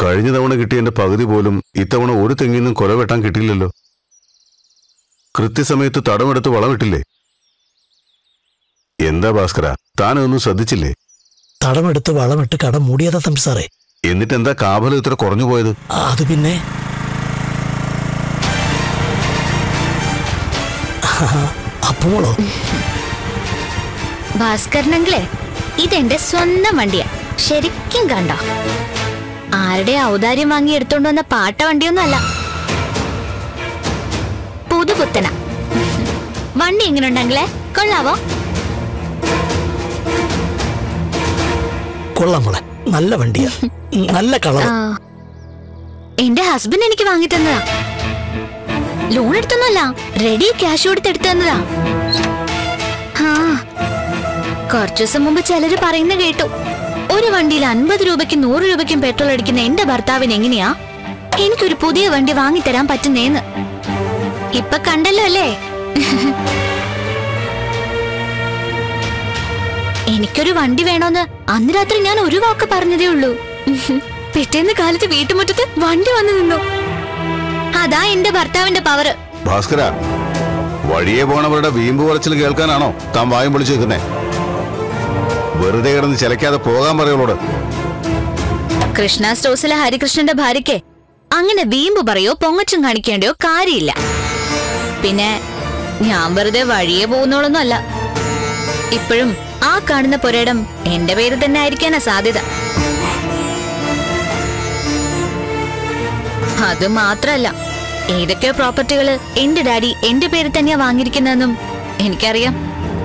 കഴിഞ്ഞ തവണ കിട്ടിയതിന്റെ പകുതി പോലും ഇത്തവണ ഒരു തെങ്ങിൽ നിന്നും കൊല വെട്ടാൻ കിട്ടിയില്ലല്ലോ കൃത്യസമയത്ത് തടമെടുത്ത് വളമിട്ടില്ലേ എന്താ ഭാസ്കര താനൊന്നും ശ്രദ്ധിച്ചില്ലേ തടമെടുത്ത് വളമിട്ട് കട മൂടിയതാ തമ്പി സാറേ എന്നിട്ട് എന്താ കാബലം ഇത്ര കുറഞ്ഞു പോയത് അത് പിന്നെ അപ്പോളോ ഭാസ്കരനെങ്കിലേ ഇതെന്റെ സ്വന്തം വണ്ടിയാ ശരിക്കും കണ്ടോ ആരുടെ ഔദാര്യം വാങ്ങി എടുത്തോണ്ട് വന്ന പാട്ട വണ്ടിയൊന്നും അല്ല പുതുപുത്തന വണ്ടി എങ്ങനെ ഉണ്ടെങ്കിലേ കൊള്ളാവോ കൊള്ളാം മോളെ നല്ല വണ്ടിയാ നല്ല കളർ ആ, എന്റെ ഹസ്ബൻഡ് എനിക്ക് വാങ്ങി തന്നതാ ലോൺ എടുത്തൊന്നുമല്ല റെഡി ക്യാഷ് കൊടുത്ത് എടുത്തു തന്നതാ ആ കുറച്ചു ദിവസം മുമ്പ് ചിലര് പറയുന്ന കേട്ടു ഒരു വണ്ടിയിൽ അൻപത് രൂപയ്ക്കും നൂറ് രൂപയ്ക്കും പെട്രോൾ അടിക്കുന്ന എന്റെ ഭർത്താവിന് എങ്ങനെയാ എനിക്കൊരു പുതിയ വണ്ടി വാങ്ങിത്തരാൻ പറ്റുന്നേന്ന് ഇപ്പൊ കണ്ടല്ലോ അല്ലേ എനിക്കൊരു വണ്ടി വേണോന്ന് അന്ന് രാത്രി ഞാൻ ഒരു വാക്ക് പറഞ്ഞതേ ഉള്ളൂ പിറ്റേന്ന് കാലത്ത് വീട്ടുമുറ്റത്ത് വണ്ടി വന്നു നിന്നു അതാ എന്റെ ഭർത്താവിന്റെ പവറ് ഭാസ്കര വഴിയെ പോണവരുടെ വീമ്പ് പറച്ചിൽ കേൾക്കാനാണോ താൻ വായും വിളിച്ചു നിൽക്കുന്നേ വെറുതെ കിടന്ന് ചിലക്കാതെ പോകാൻ പറയുള്ളോട് കൃഷ്ണ സ്റ്റോസിലെ ഹരികൃഷ്ണന്റെ ഭാര്യയ്ക്ക് അങ്ങനെ വീമ്പ് പറയോ പൊങ്ങച്ചും കാണിക്കേണ്ടയോ കാര്യമില്ല പിന്നെ ഞാൻ വെറുതെ വഴിയെ പോകുന്നോളൊന്നും അല്ല ഇപ്പോഴും ആ കാണുന്ന പുരയിടം എന്റെ പേര് തന്നെ ആയിരിക്കാനാ സാധ്യത അത് മാത്രല്ല ഏതൊക്കെയോ പ്രോപ്പർട്ടികള് എന്റെ ഡാഡി എന്റെ പേര് തന്നെയാ വാങ്ങിയിരിക്കുന്നതെന്നും എനിക്കറിയാം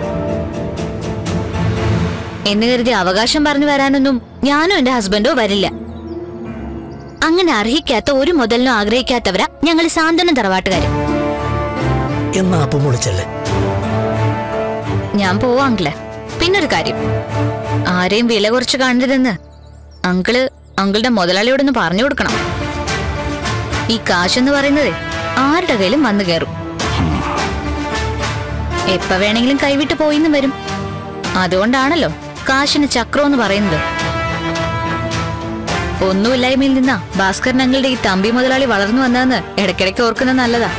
എന്ന് കരുതി അവകാശം പറഞ്ഞു വരാനൊന്നും ഞാനും എന്റെ ഹസ്ബൻഡോ വരില്ല അങ്ങനെ അർഹിക്കാത്ത ഒരു മുതലിനും ആഗ്രഹിക്കാത്തവരാ ഞങ്ങൾ സാന്ത്വനം തറവാട്ടുകാര് എന്നാ അപ്പം വിളിച്ചല്ലേ ഞാൻ പോവാങ്കിള് പിന്നൊരു കാര്യം ആരെയും വില കുറച്ച് കാണരുതെന്ന് അങ്കിള് അങ്കിളുടെ മുതലാളിയോടൊന്ന് പറഞ്ഞു കൊടുക്കണം ഈ കാശെന്ന് പറയുന്നത് ആരുടെ കയ്യിലും വന്നു കയറും എപ്പ വേണമെങ്കിലും കൈവിട്ട് പോയിന്നും വരും അതുകൊണ്ടാണല്ലോ കാശിന് ചക്രം എന്ന് പറയുന്നത് ഒന്നുമില്ലായ്മയിൽ നിന്നാ ഭാസ്കരൻ അങ്ങളുടെ ഈ തമ്പി മുതലാളി വളർന്നു വന്നതെന്ന് ഇടയ്ക്കിടയ്ക്ക് ഓർക്കുന്നത് നല്ലതാ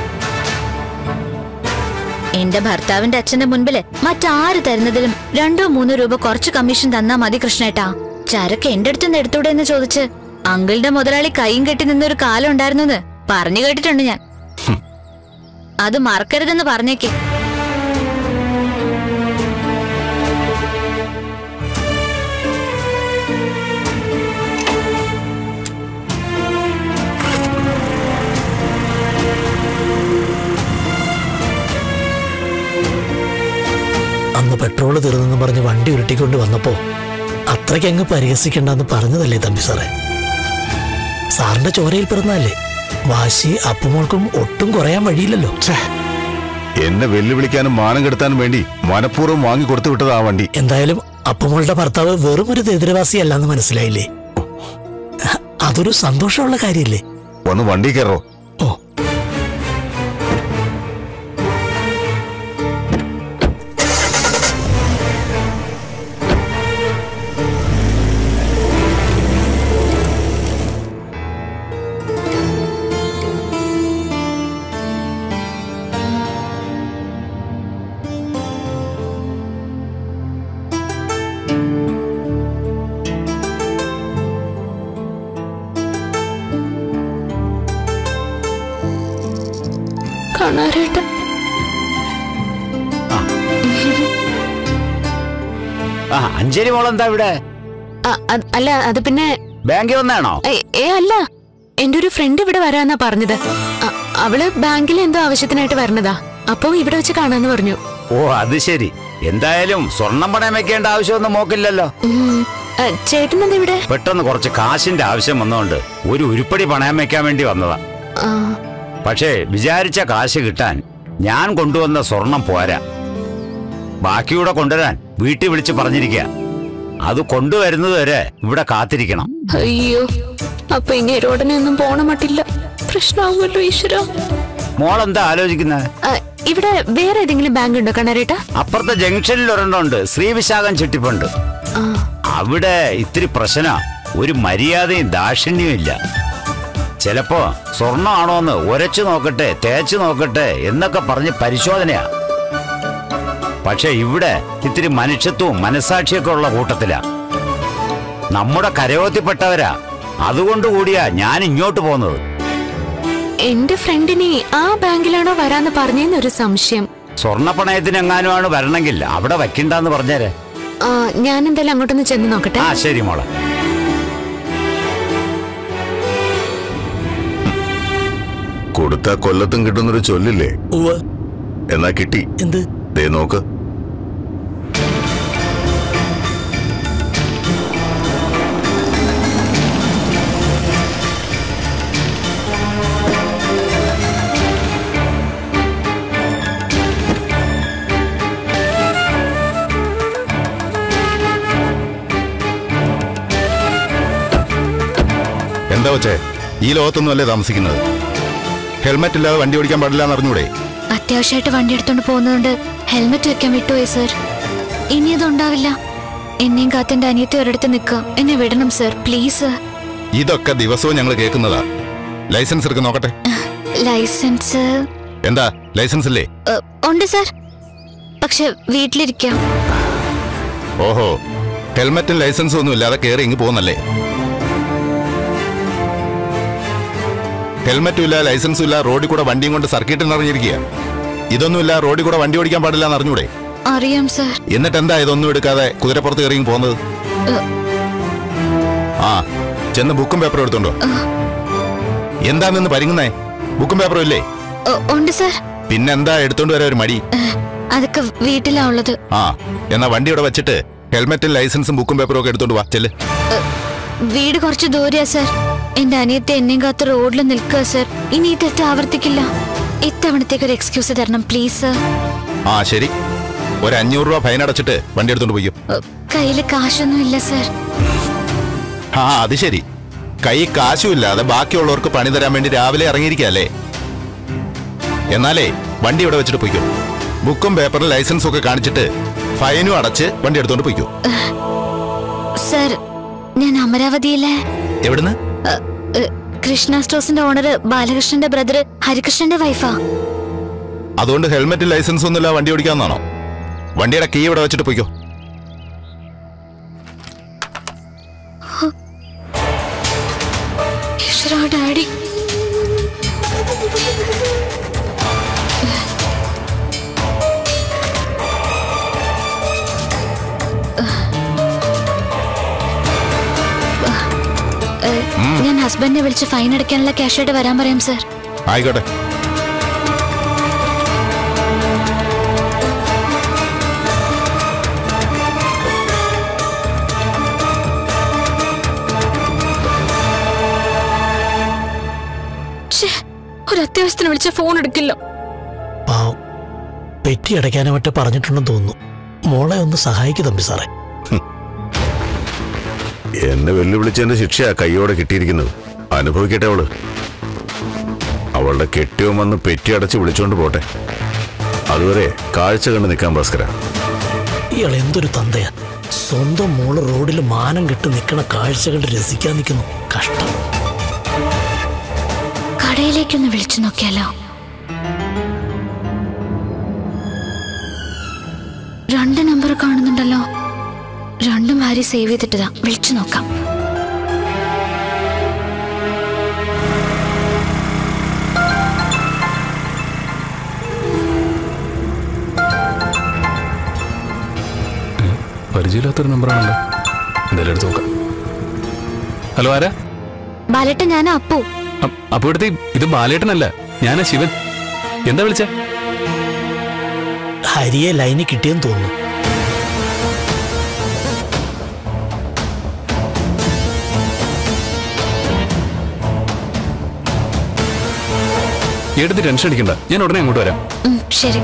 എന്റെ ഭർത്താവിന്റെ അച്ഛന്റെ മുൻപില് മറ്റാര് തരുന്നതിലും രണ്ടോ മൂന്നോ രൂപ കുറച്ച് കമ്മീഷൻ തന്നാ മതി കൃഷ്ണേട്ടാ ചരക്ക് എന്റെ അടുത്തുനിന്ന് എടുത്തൂടെ എന്ന് ചോദിച്ച് അങ്കിളുടെ മുതലാളി കൈയും കെട്ടി നിന്നൊരു കാലം ഉണ്ടായിരുന്നെന്ന് പറഞ്ഞു കേട്ടിട്ടുണ്ട് ഞാൻ അത് മറക്കരുതെന്ന് പറഞ്ഞേക്ക് അന്ന് പെട്രോൾ തീർന്നെന്ന് പറഞ്ഞ് വണ്ടി ഉരുട്ടിക്കൊണ്ട് വന്നപ്പോ അത്രയ്ക്ക് അങ്ങ് പരിഹസിക്കണ്ടെന്ന് പറഞ്ഞതല്ലേ തമ്പി സാറേ സാറിന്റെ ചോരയിൽ പിറന്നല്ലേ വാശി അപ്പുമോൾക്കും ഒട്ടും കുറയാൻ വഴിയില്ലല്ലോ എന്നെ വെല്ലുവിളിക്കാനും മാനം കെടുത്താനും വേണ്ടി മനഃപൂർവ്വം വാങ്ങി കൊടുത്തു വിട്ടതാ ആ വണ്ടി എന്തായാലും അപ്പുമോളുടെ ഭർത്താവ് വെറും ഒരു എതിരവാസിയല്ലെന്ന് മനസ്സിലായില്ലേ അതൊരു സന്തോഷമുള്ള കാര്യല്ലേ ഒന്ന് വണ്ടി കയറോ ഓ കാണാറേട്ട ആ അഞ്ജലി മോളെന്താ ഇവിടെ അല്ല അത് പിന്നെ ബാങ്കിൽ വന്നാണോ ഏ, ഏ അല്ല എന്റെ ഒരു ഫ്രണ്ട് ഇവിടെ വരാന്നാ പറഞ്ഞത് അ- അവള് ബാങ്കിൽ എന്തോ ആവശ്യത്തിനായിട്ട് വരണതാ അപ്പൊ ഇവിടെ വെച്ച് കാണാന്ന് പറഞ്ഞു ഓ അത് ശരി എന്തായാലും സ്വർണം പണയം വെക്കേണ്ട ആവശ്യമൊന്നും നോക്കില്ലല്ലോ ഉം. ആ, ചേട്ടനെന്താ ഇവിടെ പെട്ടെന്ന് കുറച്ച് കാശിന്റെ ആവശ്യം വന്നതുകൊണ്ട് ഒരു ഉരുപ്പടി പണയം വെക്കാൻ വേണ്ടി വന്നതാ ആ, പക്ഷേ വിചാരിച്ച കാശ് കിട്ടാൻ ഞാൻ കൊണ്ടുവന്ന സ്വർണം പോരാ ബാക്കിയൂടെ കൊണ്ടുവരാൻ വീട്ടിൽ വിളിച്ച് പറഞ്ഞിരിക്കുക അത് കൊണ്ടുവരുന്നത് വരെ ഇവിടെ കാത്തിരിക്കണം അയ്യോ അപ്പൊ ഇനി ഉടനെ ഒന്നും പോണ മട്ടില്ല പ്രശ്നമാവുമല്ലോ ഈശ്വര മോളെന്താ ആലോചിക്കുന്നത് ഇവിടെ വേറെ ഏതെങ്കിലും ബാങ്ക് ഉണ്ടോ കണ്ണാരേട്ടാ അപ്പുറത്തെ ജംഗ്ഷനിൽ ഒരെണ്ണം ഉണ്ട് ശ്രീവിശാഖം ചിട്ടിപ്പുണ്ട് ആ അവിടെ ഇത്തിരി പ്രശ്ന ഒരു മര്യാദയും ദാക്ഷിണ്യവും ഇല്ല ചിലപ്പോ സ്വർണ്ണമാണോന്ന് ഉരച്ചു നോക്കട്ടെ തേച്ചു നോക്കട്ടെ എന്നൊക്കെ പറഞ്ഞ് പരിശോധനയാ പക്ഷെ ഇവിടെ ഇത്തിരി മനുഷ്യത്വവും മനസാക്ഷിയൊക്കെ ഉള്ള കൂട്ടത്തിലാ നമ്മുടെ കരയോത്തിപ്പെട്ടവരാ അതുകൊണ്ട് കൂടിയാ ഞാൻ ഇങ്ങോട്ട് പോകുന്നത് എന്റെ ഫ്രണ്ടിനെ ആ ബാങ്കിലാണോ വരാന്ന് പറഞ്ഞെന്നൊരു സംശയം സ്വർണ്ണപ്പണയത്തിനെങ്ങാനുമാണ് വരണമെങ്കിൽ അവിടെ വയ്ക്കണ്ടെന്ന് പറഞ്ഞേരെ ആ, ഞാൻ എന്തായാലും അങ്ങോട്ടൊന്ന് ചെന്ന് നോക്കട്ടെ ആ ശരി മോളെ കൊടുത്ത കൊല്ലത്തും കിട്ടുന്നൊരു ചൊല്ലില്ലേ ഉവ്വ് എന്നാ കിട്ടി എന്ത് ദേ നോക്ക് എന്താ വച്ചേ ഈ ലോകത്തൊന്നും അല്ലേ താമസിക്കുന്നത് ഹെൽമെറ്റ് ഇല്ലാതെ വണ്ടി ഓടിക്കാൻ പാടില്ല എന്ന് അറിഞ്ഞൂടെ അത്യാവശ്യമായിട്ട് വണ്ടി എടുത്തോണ്ട് പോകുന്നതുകൊണ്ട് ഹെൽമെറ്റ് വെക്കാൻ വിട്ടുപോയി സർ ഇനി അതുണ്ടാവില്ല എന്നെയും കാത്തിന്റെ അനിയത്തി ഒരിടത്ത് നിൽക്കുക എന്നെ വിടണം സർ പ്ലീസ് ഇതൊക്കെ ദിവസവും ഞങ്ങൾ കേൾക്കുന്നതാ ലൈസൻസ് എടുക്ക് നോക്കട്ടെ ലൈസൻസ് എന്താ ലൈസൻസ് ഇല്ലേ ഏ, ഉണ്ട് സർ പക്ഷെ വീട്ടിലിരിക്കാം ഓഹോ ഹെൽമെറ്റും ലൈസൻസും ഒന്നും ഇല്ലാതെ കയറി ഇങ്ങ് പോകുന്നല്ലേ ഹെൽമെറ്റും ഇല്ല ലൈസൻസും ഇല്ല റോഡിൽ കൂടെ വണ്ടിയും കൊണ്ട് സർക്കിട്ടിൽ ഇറങ്ങിയിരിക്കുക ഇതൊന്നുമില്ല റോഡിൽ കൂടെ വണ്ടി ഓടിക്കാൻ പാടില്ല എന്ന് അറിഞ്ഞൂടെ അറിയാം സർ എന്നിട്ട് എന്താ ഇതൊന്നും എടുക്കാതെ കുതിരപ്പുറത്ത് കയറി ഇങ്ങ് പോകുന്നത് ആ ചെന്ന് ബുക്കും പേപ്പറും എടുത്തോണ്ടോ എന്താ നിന്ന് പരിങ്ങുന്നേ ബുക്കും പേപ്പറും ഇല്ലേ ഏ, ഉണ്ട് സർ പിന്നെന്താ എടുത്തോണ്ട് വരാൻ ഒരു മടി ഏ, അതൊക്കെ വീട്ടിലാ ഉള്ളത് ആ എന്നാ വണ്ടി ഇവിടെ വെച്ചിട്ട് ഹെൽമെറ്റും ലൈസൻസും ബുക്കും പേപ്പറും ഒക്കെ എടുത്തോണ്ട് വാ ചെല്ല് വീട് കുറച്ച് ദൂരെയാ സർ എന്റെ അനിയത്തെ എന്നെയും കാത്ത് റോഡിൽ നിൽക്കുക സർ ഇനി ഈ തെറ്റ് ആവർത്തിക്കില്ല ഇത്തവണത്തേക്ക് ഒരു എക്സ്ക്യൂസ് തരണം പ്ലീസ് സർ ആ ശരി ഒരു അഞ്ഞൂറ് രൂപ ഫൈൻ അടച്ചിട്ട് വണ്ടി എടുത്തോണ്ട് പോയിക്കും കയ്യിൽ കാശൊന്നും ഇല്ല സർ ആ അത് ശരി കൈ കാശും ഇല്ലാതെ ബാക്കിയുള്ളവർക്ക് പണി തരാൻ വേണ്ടി രാവിലെ ഇറങ്ങിയിരിക്കല്ലേ എന്നാലേ വണ്ടി ഇവിടെ വെച്ചിട്ട് പോയിക്കും ബുക്കും പേപ്പറും ലൈസൻസും ഒക്കെ കാണിച്ചിട്ട് ഫൈനും അടച്ച് വണ്ടി എടുത്തോണ്ട് പോയിക്കോ സർ ഞാൻ അമരാവതിയിലെ എവിടുന്ന് ഏ, ഏ, കൃഷ്ണ സ്റ്റോഴ്സിന്റെ ഓണർ ബാലകൃഷ്ണന്റെ ബ്രദർ ഹരികൃഷ്ണന്റെ വൈഫാ അതുകൊണ്ട് ഹെൽമെറ്റും ലൈസൻസും ഒന്നുമില്ല വണ്ടി ഓടിക്കാന്നാണോ വണ്ടിയുടെ കീ ഇവിടെ വെച്ചിട്ട് പോയിക്കോ ഈശ്വരാ, ഡാഡി ഏ, ഞാൻ ഹസ്ബൻഡിനെ വിളിച്ച് ഫൈൻ അടയ്ക്കാനുള്ള ക്യാഷ് ആയിട്ട് വരാൻ പറയാം സർ ആയിക്കോട്ടെ ഛേ, ഒരു അത്യാവശ്യത്തിന് വിളിച്ച ഫോൺ എടുക്കില്ല പാവം പെറ്റി അടയ്ക്കാനോ മറ്റോ പറഞ്ഞിട്ടുണ്ടെന്ന് തോന്നുന്നു മോളെ ഒന്ന് സഹായിക്കു തമ്പി സാറേ എന്നെ വെല്ലുവിളിച്ചതിന്റെ ശിക്ഷയാ കൈയോടെ കിട്ടിയിരിക്കുന്നത് അനുഭവിക്കട്ടെ അവള് അവളുടെ കെട്ടിയോ വന്ന് പെറ്റി അടച്ച് വിളിച്ചോണ്ട് പോട്ടെ അതുവരെ കാഴ്ച കണ്ട് നിൽക്കാൻ ഭാസ്കര ഇയാൾ എന്തൊരു തന്തയാ സ്വന്തം മോള് റോഡിൽ മാനം കെട്ട് നിൽക്കണ കാഴ്ച കണ്ട് രസിക്കാൻ നിൽക്കുന്നു കഷ്ടം കടയിലേക്കൊന്ന് വിളിച്ചു നോക്കിയാലോ രണ്ട് നമ്പർ കാണുന്നുണ്ടല്ലോ രണ്ടും ഭാര്യ സേവ് ചെയ്തിട്ടതാ വിളിച്ചു നോക്കാം പരിചയമില്ലാത്തൊരു നമ്പറാണല്ലോ എന്തായാലും എടുത്ത് നോക്കാം ഹലോ ആരാ ബാലേട്ട ഞാനാ അപ്പു അ- അപ്പൊ ഇവിടുത്തെ ഇത് ബാലേട്ടനല്ല ഞാനാ ശിവൻ എന്താ വിളിച്ചേ ഹരിയെ ലൈനിൽ കിട്ടിയെന്ന് തോന്നുന്നു എടുത്ത് ടെൻഷൻ അടിക്കണ്ട ഞാൻ ഉടനെ അങ്ങോട്ട് വരാം ഉം, ശരി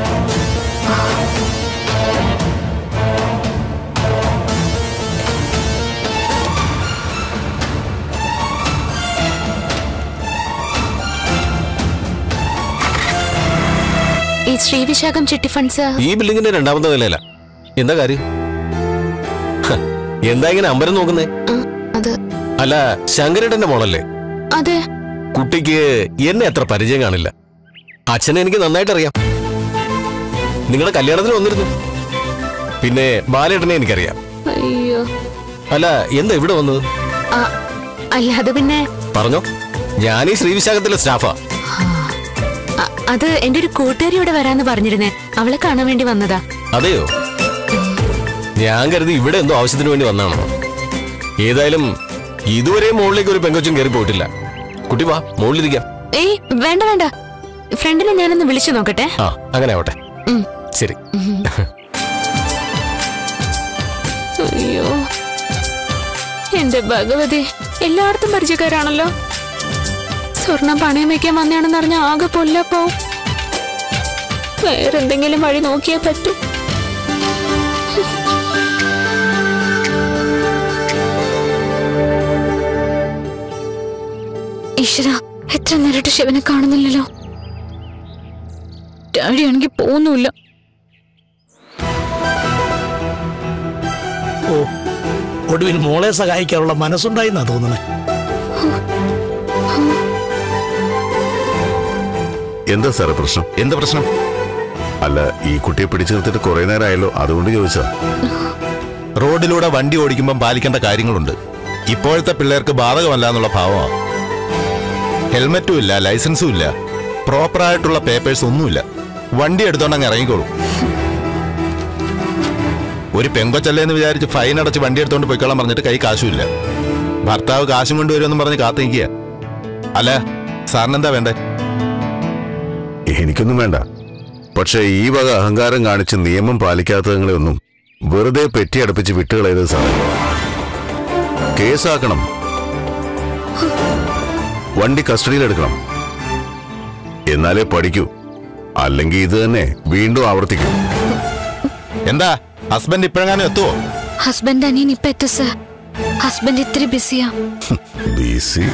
ഈ ശ്രീവിശാഖം ചിട്ടി ഫണ്ട്സ് ഈ ബിൽഡിങ്ങിന്റെ രണ്ടാമത്തെ നിലയില എന്താ കാര്യം ഹ, എന്താ ഇങ്ങനെ അമ്പരം നോക്കുന്നേ അത് അല്ല ശങ്കരേട്ടന്റെ മോളല്ലേ അതെ കുട്ടിക്ക് എന്നെ അത്ര പരിചയം കാണില്ല അച്ഛനെ എനിക്ക് നന്നായിട്ട് അറിയാം നിങ്ങളുടെ കല്യാണത്തിന് വന്നിരുന്നു പിന്നെ ബാലേട്ടനെ എനിക്കറിയാം അയ്യോ അല്ല എന്താ ഇവിടെ വന്നത് ആ, അല്ല അത് പിന്നെ പറഞ്ഞോ ഞാൻ ഈ ശ്രീവിശാഖത്തിലെ സ്റ്റാഫാ അ- അത് എന്റെ ഒരു കൂട്ടുകാരി ഇവിടെ വരാന്ന് പറഞ്ഞിരുന്നേ അവളെ കാണാൻ വേണ്ടി വന്നതാ അതെയോ ഞാൻ കരുതി ഇവിടെ എന്തോ ആവശ്യത്തിന് വേണ്ടി വന്നാണോ ഏതായാലും ഇതുവരെ മുകളിലേക്ക് ഒരു പെങ്കൊച്ചും കയറി പോയിട്ടില്ല കുട്ടി വാ മുകളിലിരിക്കാം ഏയ് വേണ്ട വേണ്ട ഫ്രണ്ടിനെ ഞാനൊന്ന് വിളിച്ചു നോക്കട്ടെ ആ അങ്ങനെ ആവട്ടെ ഉം. ശരി അയ്യോ എന്റെ ഭഗവതി എല്ലായിടത്തും പരിചയക്കാരാണല്ലോ സ്വർണം പണയം വെക്കാൻ വന്നതാണെന്ന് അറിഞ്ഞ ആകെ പൊല്ലപ്പോ വേറെന്തെങ്കിലും വഴി നോക്കിയേ പറ്റൂ ഈശ്വര എത്ര നേരിട്ട് ശിവനെ കാണുന്നില്ലല്ലോ ഡാഡി ആണെങ്കിൽ പോകുന്നുമില്ല ഓ ഒടുവിൽ മോളെ സഹായിക്കാനുള്ള മനസ്സുണ്ടായി എന്നാ തോന്നുന്നത് എന്താ സാറേ പ്രശ്നം എന്ത് പ്രശ്നം അല്ല ഈ കുട്ടിയെ പിടിച്ചു നിർത്തിട്ട് കുറെ നേരമായല്ലോ അതുകൊണ്ട് ചോദിച്ചാ റോഡിലൂടെ വണ്ടി ഓടിക്കുമ്പോൾ പാലിക്കേണ്ട കാര്യങ്ങളുണ്ട് ഇപ്പോഴത്തെ പിള്ളേർക്ക് ബാധകമല്ല എന്നുള്ള ഭാവമാണ് ഹെൽമറ്റും ഇല്ല ലൈസൻസും ഇല്ല പ്രോപ്പറായിട്ടുള്ള പേപ്പേഴ്സ് ഒന്നുമില്ല വണ്ടി എടുത്തോണ്ട് അങ്ങ് ഇറങ്ങിക്കോളും ഒരു പെങ്കൊച്ചല്ലേ എന്ന് വിചാരിച്ച് ഫൈൻ അടച്ച് വണ്ടി എടുത്തോണ്ട് പോയിക്കോളാൻ പറഞ്ഞിട്ട് കൈ കാശുമില്ല ഭർത്താവ് കാശും കൊണ്ടുവരുമെന്നും പറഞ്ഞ് കാത്തു നിൽക്കുക അല്ല സാറിനെന്താ വേണ്ടേ എനിക്കൊന്നും വേണ്ട പക്ഷെ ഈ വക അഹങ്കാരം കാണിച്ച് നിയമം പാലിക്കാത്തതുങ്ങളെ ഒന്നും വെറുതെ പെറ്റിയടപ്പിച്ച് വിട്ടുകളയത് സാറേ കേസാക്കണം വണ്ടി കസ്റ്റഡിയിലെടുക്കണം എന്നാലേ പഠിക്കൂ അല്ലെങ്കിൽ ഇത് തന്നെ വീണ്ടും ആവർത്തിക്കും എന്താ ഹസ്ബൻഡ് ഇപ്പോഴെങ്ങാനും എത്തുവോ ഹസ്ബൻഡ് അനിയൻ ഇപ്പൊ എത്തും സർ ഹസ്ബൻഡ് ഇത്തിരി ബിസിയാ ബിസി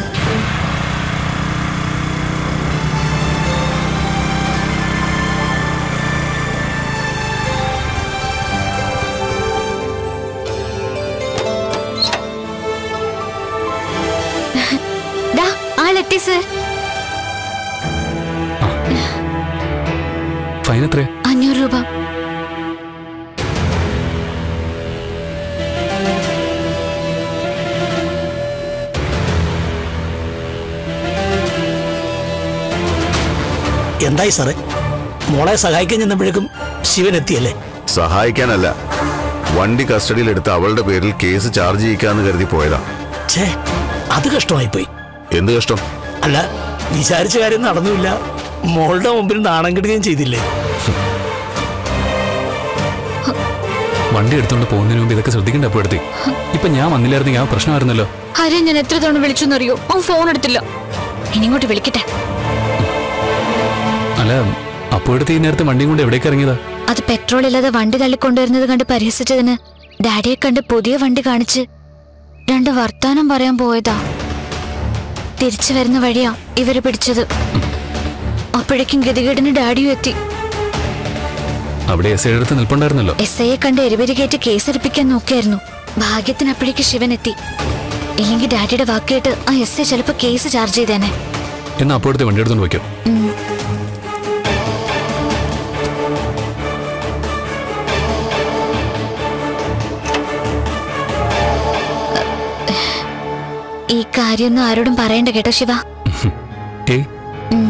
ഡാ ആളെത്തി സർ ഫൈൻ എത്രയാ അഞ്ഞൂറ് രൂപ എന്തായി സാറേ മോളെ സഹായിക്കാൻ ചെന്നപ്പോഴേക്കും ശിവൻ എത്തിയല്ലേ സഹായിക്കാനല്ല വണ്ടി കസ്റ്റഡിയിലെടുത്ത് അവളുടെ പേരിൽ കേസ് ചാർജ് ചെയ്യിക്കാന്ന് കരുതി പോയതാ ഛേ അത് കഷ്ടമായിപ്പോയി എന്ത് കഷ്ടം അല്ല വിചാരിച്ച കാര്യം നടന്നുമില്ല മോളുടെ മുമ്പിൽ നാണം കെടുകയും ചെയ്തില്ലേ വണ്ടി എടുത്തോണ്ട് പോകുന്നതിന് മുമ്പ് ഇതൊക്കെ ശ്രദ്ധിക്കണ്ട അപ്പോഴത്തെ ഇപ്പൊ ഞാൻ വന്നില്ലായിരുന്നെങ്കിൽ ആ പ്രശ്നമായിരുന്നല്ലോ ആരെ ഞാൻ എത്ര തവണ വിളിച്ചെന്നറിയോ അവൻ ഫോൺ എടുത്തില്ല ഇനി ഇങ്ങോട്ട് വിളിക്കട്ടെ അല്ല അപ്പോഴത്തെ ഈ നേരത്തെ വണ്ടിയും കൊണ്ട് എവിടേക്ക് ഇറങ്ങിയതാ അത് പെട്രോൾ ഇല്ലാതെ വണ്ടി തള്ളിക്കൊണ്ടുവരുന്നത് കണ്ട് പരിഹസിച്ചതിന് ഡാഡിയെ കണ്ട് പുതിയ വണ്ടി കാണിച്ച് രണ്ട് വർത്താനം പറയാൻ പോയതാ തിരിച്ചു വരുന്ന വഴിയാ ഇവര് പിടിച്ചത് അപ്പോഴേക്കും ഗതികേടിന് ഡാഡിയും എത്തി അവിടെ എസ് ഐ അടുത്ത് നിൽപ്പുണ്ടായിരുന്നല്ലോ എസ് ഐയെ കണ്ട് എരിവരി കയറ്റി കേസെടുപ്പിക്കാൻ നോക്കിയായിരുന്നു ഭാഗ്യത്തിന് അപ്പോഴേക്ക് ശിവൻ എത്തി ഇല്ലെങ്കിൽ ഡാഡിയുടെ വാക്ക് കേട്ട് ആ എസ് ഐ ചിലപ്പോ കേസ് ചാർജ് ചെയ്തേനെ എന്നാ അപ്പോഴത്തെ വണ്ടി എടുത്തോണ്ട് വയ്ക്കോ ഉം. ഈ കാര്യമൊന്നും ആരോടും പറയണ്ട കേട്ടോ ശിവ ഏയ് ഉം.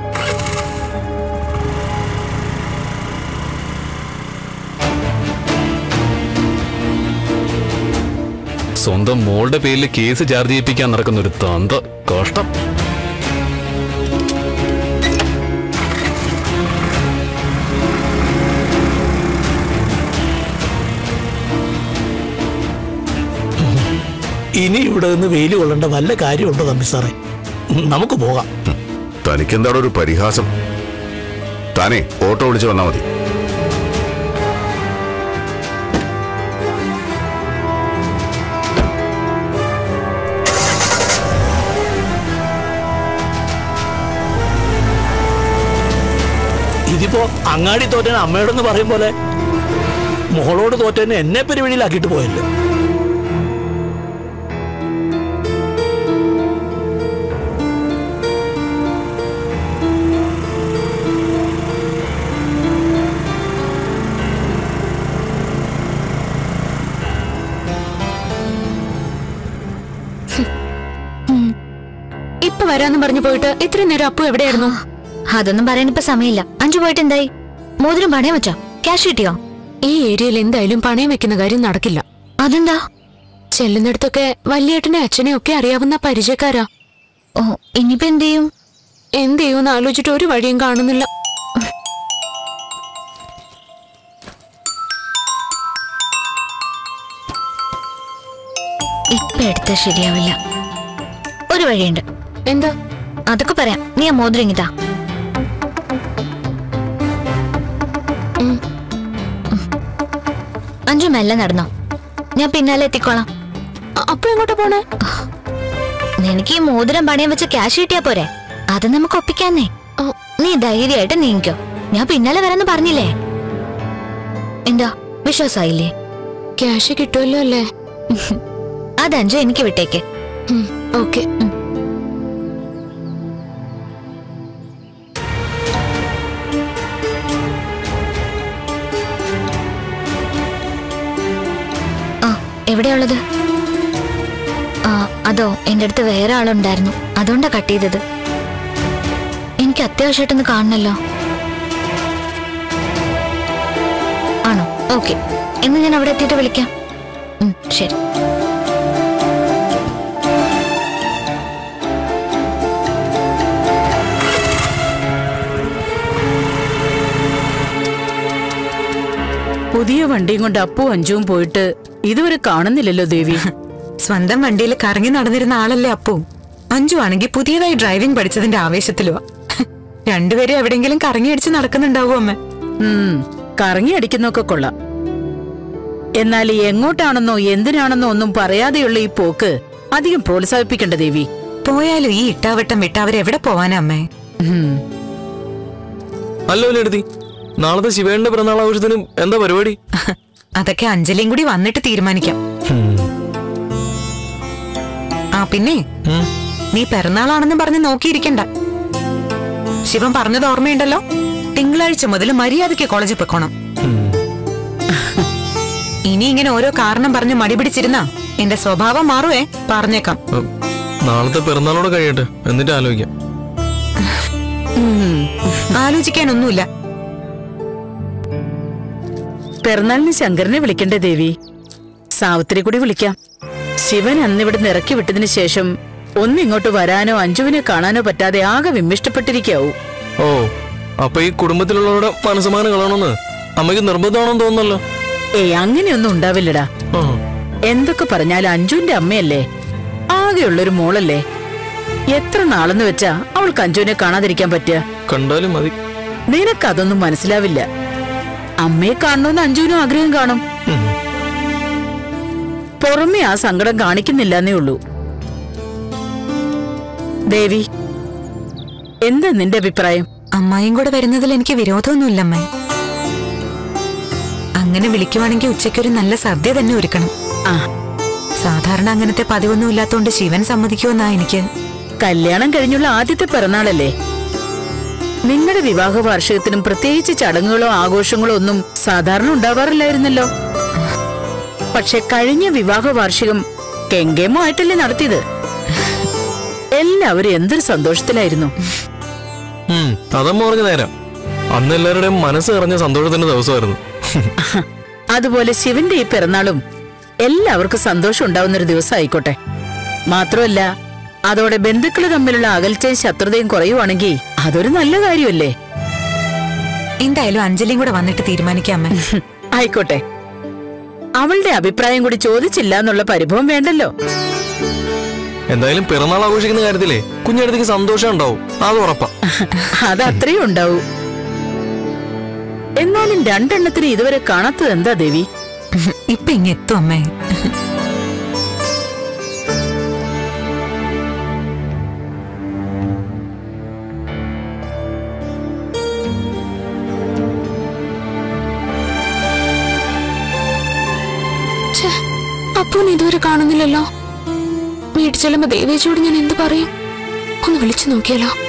സ്വന്തം മോളുടെ പേരിൽ കേസ് ചാർജ് ചെയ്യിപ്പിക്കാൻ നടക്കുന്ന ഒരു തന്ത കഷ്ടം ഇനി ഇവിടെ നിന്ന് വെയിൽ കൊള്ളേണ്ട വല്ല കാര്യമുണ്ടോ തമ്പി സാറേ നമുക്ക് പോകാം തനിക്കെന്താണ് ഒരു പരിഹാസം താനേ ഓട്ടോ വിളിച്ച് വന്നാൽ മതി ഇതിപ്പോ അങ്ങാടി തോറ്റൻ അമ്മയോടെന്ന് പറയും പോലെ മോളോട് തോറ്റനെ എന്നെ പെരുവഴിയിലാക്കിയിട്ട് പോയല്ലോ ഇപ്പൊ വരാന്ന് പറഞ്ഞു പോയിട്ട് ഇത്ര നേരം അപ്പു എവിടെയായിരുന്നു അതൊന്നും പറയാൻ ഇപ്പൊ സമയമില്ല അഞ്ചു പോയിട്ട് എന്തായി മോതിരം പണയം വെച്ചോ ക്യാഷ് കിട്ടിയോ ഈ ഏരിയയിൽ എന്തായാലും പണയം വെക്കുന്ന കാര്യം നടക്കില്ല അതെന്താ ചെല്ലുന്നിടത്തൊക്കെ വല്യേട്ടനെ അച്ഛനെ ഒക്കെ അറിയാവുന്ന പരിചയക്കാരാ ഓ ഇനിയിപ്പോ എന്ത് ചെയ്യും എന്ത് ചെയ്യുമെന്ന് ആലോചിച്ചിട്ട് ഒരു വഴിയും കാണുന്നില്ല ഇപ്പൊ എടുത്ത ശരിയാവില്ല ഒരു വഴിയുണ്ട് എന്താ അതൊക്കെ പറയാം നീ ആ മോതിരം ഇങ്ങിതാ ഉം. അഞ്ചു മെല്ലെ നടന്നോ ഞാൻ പിന്നാലെ എത്തിക്കോളാം അ- അപ്പു എങ്ങോട്ടാ പോണേ നിനക്ക് ഈ മോതിരം പണയം വെച്ച ക്യാഷ് കിട്ടിയാ പോരെ അത് നമുക്ക് ഒപ്പിക്കാന്നേ ആ, നീ ധൈര്യമായിട്ട് നീങ്ങിക്കോ ഞാൻ പിന്നാലെ വരാന്ന് പറഞ്ഞില്ലേ എന്താ വിശ്വാസായില്ലേ ക്യാഷ് കിട്ടുമല്ലോ അല്ലേ അതഞ്ചു എനിക്ക് വിട്ടേക്ക് ഓക്കെ ആ എവിടെയുള്ളത് ആ അതോ എന്റെ അടുത്ത് വേറെ ആളുണ്ടായിരുന്നു അതുകൊണ്ടാ കട്ട് ചെയ്തത് എനിക്ക് അത്യാവശ്യമായിട്ടൊന്ന് കാണണല്ലോ ആണോ ഓക്കെ എന്ന് ഞാൻ അവിടെ എത്തിയിട്ട് വിളിക്കാം ഉം, ശരി പുതിയ വണ്ടിയും കൊണ്ട് അപ്പു അഞ്ചുവും പോയിട്ട് ഇതുവരെ കാണുന്നില്ലല്ലോ ദേവി സ്വന്തം വണ്ടിയിൽ കറങ്ങി നടന്നിരുന്ന ആളല്ലേ അപ്പു അഞ്ചു ആണെങ്കിൽ പുതിയതായി ഡ്രൈവിംഗ് പഠിച്ചതിന്റെ ആവേശത്തിലുവാ രണ്ടുപേരും എവിടെയെങ്കിലും കറങ്ങി അടിച്ച് നടക്കുന്നുണ്ടാവും അമ്മ ഉം കറങ്ങി അടിക്കുന്നൊക്കെ കൊള്ളാം എന്നാൽ ഈ എങ്ങോട്ടാണെന്നോ എന്തിനാണെന്നോ ഒന്നും പറയാതെയുള്ള ഈ പോക്ക് അധികം പ്രോത്സാഹിപ്പിക്കണ്ട ദേവി പോയാലും ഈ ഇട്ടാവട്ടം വിട്ട് അവരെവിടെ പോവാനാ അമ്മേ ഉം. അല്ലോ എടുത്തി നാളത്തെ ശിവേന്റെ പിറന്നാൾ ആഘോഷത്തിന് എന്താ പരിപാടി അതൊക്കെ അഞ്ജലിയും കൂടി വന്നിട്ട് തീരുമാനിക്കാം ആ പിന്നെ ഉം. നീ പിറന്നാളാണെന്ന് പറഞ്ഞ് നോക്കിയിരിക്കണ്ട ശിവൻ പറഞ്ഞത് ഓർമ്മയുണ്ടല്ലോ തിങ്കളാഴ്ച മുതൽ മര്യാദയ്ക്ക് കോളേജിൽ പൊക്കോണം ഇനി ഇങ്ങനെ ഓരോ കാരണം പറഞ്ഞ് മടി പിടിച്ചിരുന്നാ എന്റെ സ്വഭാവം മാറുവേ പറഞ്ഞേക്കാം ഉം. നാളത്തെ പിറന്നാളോടെ കഴിയട്ടെ എന്നിട്ട് ആലോചിക്കാം ഉം. ആലോചിക്കാനൊന്നുമില്ല പിറന്നാളിന് ശങ്കരനെ വിളിക്കണ്ടേ ദേവി സാവിത്രി കൂടി വിളിക്കാം ശിവൻ അന്ന് ഇവിടെ ഇറക്കി വിട്ടതിന് ശേഷം ഒന്നിങ്ങോട്ട് വരാനോ അഞ്ജുവിനെ കാണാനോ പറ്റാതെ ആകെ വിമ്മിഷ്ടപ്പെട്ടിരിക്കാവൂ ഓ അപ്പൊ ഈ കുടുംബത്തിലുള്ളവരുടെ മനസ്സമാനം കളയണമെന്ന് അമ്മയ്ക്ക് നിർബന്ധമാണെന്ന് തോന്നുന്നല്ലോ ഏയ് അങ്ങനെയൊന്നും ഉണ്ടാവില്ലടാ ആ. എന്തൊക്കെ പറഞ്ഞാലും അഞ്ജുവിന്റെ അമ്മയല്ലേ ആകെയുള്ളൊരു മോളല്ലേ എത്ര നാളെന്ന് വെച്ചാ അവൾക്ക് അഞ്ജുവിനെ കാണാതിരിക്കാൻ പറ്റുക കണ്ടാലും മതി നിനക്കതൊന്നും മനസ്സിലാവില്ല അമ്മയെ കാണണമെന്ന് അഞ്ജുവിനും ആഗ്രഹം കാണും ഉം. പുറമെ ആ സങ്കടം കാണിക്കുന്നില്ലെന്നേ ഉള്ളൂ ദേവി എന്താ നിന്റെ അഭിപ്രായം അമ്മായും കൂടെ വരുന്നതിൽ എനിക്ക് വിരോധമൊന്നുമില്ല അമ്മേ അങ്ങനെ വിളിക്കുവാണെങ്കിൽ ഉച്ചയ്ക്കൊരു നല്ല സദ്യ തന്നെ ഒരുക്കണം ആ സാധാരണ അങ്ങനത്തെ പതിവൊന്നും ഇല്ലാത്തോണ്ട് ശിവൻ സമ്മതിക്കുമെന്നാ എനിക്ക് കല്യാണം കഴിഞ്ഞുള്ള ആദ്യത്തെ പിറന്നാളല്ലേ നിങ്ങളുടെ വിവാഹ വാർഷികത്തിനും പ്രത്യേകിച്ച് ചടങ്ങുകളോ ആഘോഷങ്ങളോ ഒന്നും സാധാരണ ഉണ്ടാവാറില്ലായിരുന്നല്ലോ പക്ഷെ കഴിഞ്ഞ വിവാഹ വാർഷികം കെങ്കേമോ ആയിട്ടല്ലേ നടത്തിയത് എല്ലാവരും എന്തൊരു സന്തോഷത്തിലായിരുന്നു ഉം, അതമ്മ പറഞ്ഞ നേരം അന്ന് എല്ലാവരുടെയും മനസ്സ് നിറഞ്ഞ സന്തോഷത്തിന്റെ ദിവസമായിരുന്നു അതുപോലെ ശിവന്റെ ഈ പിറന്നാളും എല്ലാവർക്കും സന്തോഷം ഉണ്ടാവുന്ന ഒരു ദിവസം ആയിക്കോട്ടെ മാത്രമല്ല അതോടെ ബന്ധുക്കൾ തമ്മിലുള്ള അകൽച്ചയും ശത്രുതയും കുറയുവാണെങ്കിൽ അതൊരു നല്ല കാര്യമല്ലേ എന്തായാലും അഞ്ജലിയും കൂടെ വന്നിട്ട് തീരുമാനിക്കാം അമ്മേ ആയിക്കോട്ടെ അവളുടെ അഭിപ്രായം കൂടി ചോദിച്ചില്ല എന്നുള്ള പരിഭവം വേണ്ടല്ലോ എന്തായാലും പിറന്നാൾ ആഘോഷിക്കുന്ന കാര്യത്തിലേ കുഞ്ഞടുത്തേക്ക് സന്തോഷം ഉണ്ടാവും അത് ഉറപ്പാ അത് അത്രയും ഉണ്ടാവൂ എന്നാലും രണ്ടെണ്ണത്തിന് ഇതുവരെ കാണാത്തത് എന്താ ദേവി ഇപ്പൊ ഇങ്ങെത്തും അമ്മേ ഛേ, അപ്പൂനെ ഇതുവരെ കാണുന്നില്ലല്ലോ വീട്ടിൽ ചെല്ലുമ്പോ ദേവേച്ചിയോട് ഞാൻ എന്ത് പറയും ഒന്ന് വിളിച്ചു നോക്കിയാലോ